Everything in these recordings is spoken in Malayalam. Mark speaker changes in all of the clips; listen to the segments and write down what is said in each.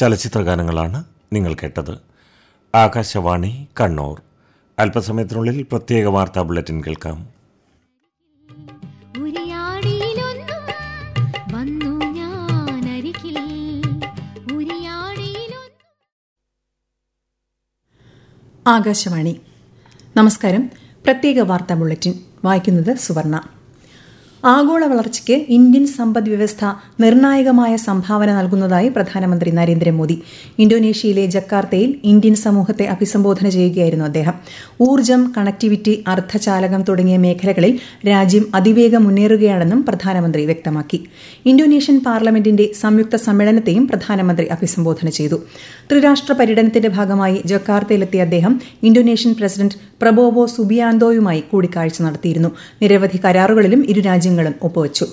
Speaker 1: ചലച്ചിത്രഗാനങ്ങളാണ് നിങ്ങൾ കേട്ടത് ആകാശവാണി കണ്ണൂർ അല്പസമയത്തിനുള്ളിൽ പ്രത്യേക വാർത്താ ബുള്ളറ്റിൻ കേൾക്കാം
Speaker 2: ഉരിയാടിയിലൊന്നും വന്നു ഞാനരികിൽ ഉരിയാടിയിലൊന്നും
Speaker 3: ആകാശവാണി നമസ്കാരം പ്രത്യേക വാർത്താ ബുള്ളറ്റിൻ വായിക്കുന്നത് സുവർണ ആഗോള വളർച്ചയ്ക്ക് ഇന്ത്യൻ സമ്പദ് വ്യവസ്ഥ നിർണായകമായ സംഭാവന നൽകുന്നതായി പ്രധാനമന്ത്രി നരേന്ദ്രമോദി ഇന്തോനേഷ്യയിലെ ജക്കാർത്തയിൽ ഇന്ത്യൻ സമൂഹത്തെ അഭിസംബോധന ചെയ്യുകയായിരുന്നു അദ്ദേഹം ഊർജ്ജം കണക്ടിവിറ്റി അർദ്ധചാലകം തുടങ്ങിയ മേഖലകളിൽ രാജ്യം അതിവേഗം മുന്നേറുകയാണെന്നും പ്രധാനമന്ത്രി വ്യക്തമാക്കി ഇന്തോനേഷ്യൻ പാർലമെന്റിന്റെ സംയുക്ത സമ്മേളനത്തെയും പ്രധാനമന്ത്രി അഭിസംബോധന ചെയ്തു ത്രിരാഷ്ട്ര പര്യടനത്തിന്റെ ഭാഗമായി ജക്കാർത്തയിലെത്തിയ അദ്ദേഹം ഇന്തോനേഷ്യൻ പ്രസിഡന്റ് പ്രബോവോ സുബിയാന്തോയുമായി കൂടിക്കാഴ്ച നടത്തിയിരുന്നു നിരവധി കരാറുകളിലും ഇരു രാജ്യങ്ങളും ഒപ്പുവച്ചു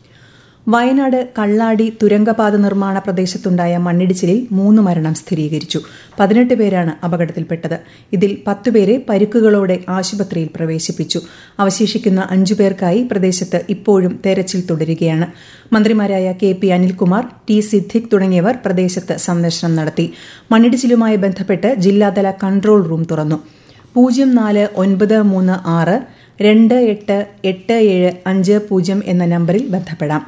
Speaker 3: വയനാട് കള്ളാടി തുരങ്കപാത നിർമ്മാണ പ്രദേശത്തുണ്ടായ മണ്ണിടിച്ചിലിൽ മൂന്ന് മരണം സ്ഥിരീകരിച്ചു പതിനെട്ട് പേരാണ് അപകടത്തിൽപ്പെട്ടത് ഇതിൽ പത്തുപേരെ പരിക്കുകളോടെ ആശുപത്രിയിൽ പ്രവേശിപ്പിച്ചു അവശേഷിക്കുന്ന അഞ്ചു പേർക്കായി പ്രദേശത്ത് ഇപ്പോഴും തെരച്ചിൽ തുടരുകയാണ് മന്ത്രിമാരായ K P Anilkumar T Siddique തുടങ്ങിയവർ പ്രദേശത്ത് സന്ദർശനം നടത്തി മണ്ണിടിച്ചിലുമായി ബന്ധപ്പെട്ട് ജില്ലാതല കൺട്രോൾ റൂം തുറന്നു പൂജ്യം നാല് ഒൻപത് മൂന്ന് ആറ് രണ്ട് എട്ട് എട്ട് ഏഴ് അഞ്ച് പൂജ്യം എന്ന നമ്പറിൽ ബന്ധപ്പെടാം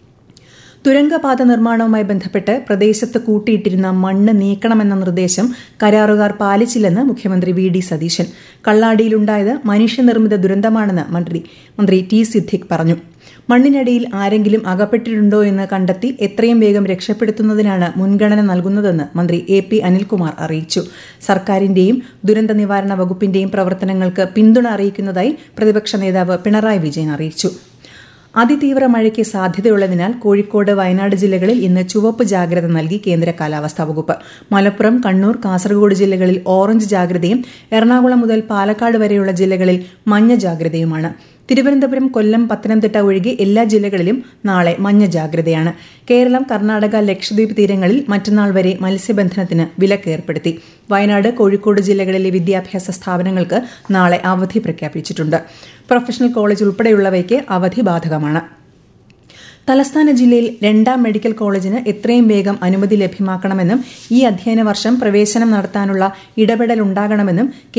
Speaker 3: തുരങ്കപാത നിർമ്മാണവുമായി ബന്ധപ്പെട്ട് പ്രദേശത്ത് കൂട്ടിയിട്ടിരുന്ന മണ്ണ് നീക്കണമെന്ന നിർദ്ദേശം കരാറുകാർ പാലിച്ചില്ലെന്ന് മുഖ്യമന്ത്രി വി ഡി സതീശൻ കള്ളാടിയിലുണ്ടായത് മനുഷ്യനിർമ്മിത ദുരന്തമാണെന്ന് മന്ത്രി മന്ത്രി ടി സിദ്ദിഖ് പറഞ്ഞു മണ്ണിനടിയിൽ ആരെങ്കിലും അകപ്പെട്ടിട്ടുണ്ടോ എന്ന് കണ്ടെത്തി എത്രയും വേഗം രക്ഷപ്പെടുത്തുന്നതിനാണ് മുൻഗണന നൽകുന്നതെന്ന് മന്ത്രി എ പി അനിൽകുമാർ അറിയിച്ചു സർക്കാരിന്റെയും ദുരന്ത നിവാരണ വകുപ്പിന്റെയും പ്രവർത്തനങ്ങൾക്ക് പിന്തുണ അറിയിക്കുന്നതായി പ്രതിപക്ഷ നേതാവ് പിണറായി വിജയൻ അറിയിച്ചു അതിതീവ്ര മഴയ്ക്ക് സാധ്യതയുള്ളതിനാൽ കോഴിക്കോട് വയനാട് ജില്ലകളിൽ ഇന്ന് ചുവപ്പ് ജാഗ്രത നൽകി കേന്ദ്ര കാലാവസ്ഥാ വകുപ്പ് മലപ്പുറം കണ്ണൂർ കാസർഗോഡ് ജില്ലകളിൽ ഓറഞ്ച് ജാഗ്രതയും എറണാകുളം മുതൽ പാലക്കാട് വരെയുള്ള ജില്ലകളിൽ മഞ്ഞ ജാഗ്രതയുമാണ് തിരുവനന്തപുരം കൊല്ലം പത്തനംതിട്ട ഒഴികെ എല്ലാ ജില്ലകളിലും നാളെ മഞ്ഞ ജാഗ്രതയാണ് കേരളം കർണാടക ലക്ഷദ്വീപ് തീരങ്ങളിൽ മറ്റന്നാൾ വരെ മത്സ്യബന്ധനത്തിന് വിലക്ക് ഏർപ്പെടുത്തി വയനാട് കോഴിക്കോട് ജില്ലകളിലെ വിദ്യാഭ്യാസ സ്ഥാപനങ്ങൾക്ക് നാളെ അവധി പ്രഖ്യാപിച്ചിട്ടുണ്ട് പ്രൊഫഷണൽ കോളേജ് ഉൾപ്പെടെയുള്ളവയ്ക്ക് അവധി ബാധകമാണ് തലസ്ഥാന ജില്ലയിൽ രണ്ടാം മെഡിക്കൽ കോളേജിന് എത്രയും വേഗം അനുമതി ലഭ്യമാക്കണമെന്നും ഈ അധ്യയന വർഷം പ്രവേശനം നടത്താനുള്ള ഇടപെടൽ ഉണ്ടാകണമെന്നും കെ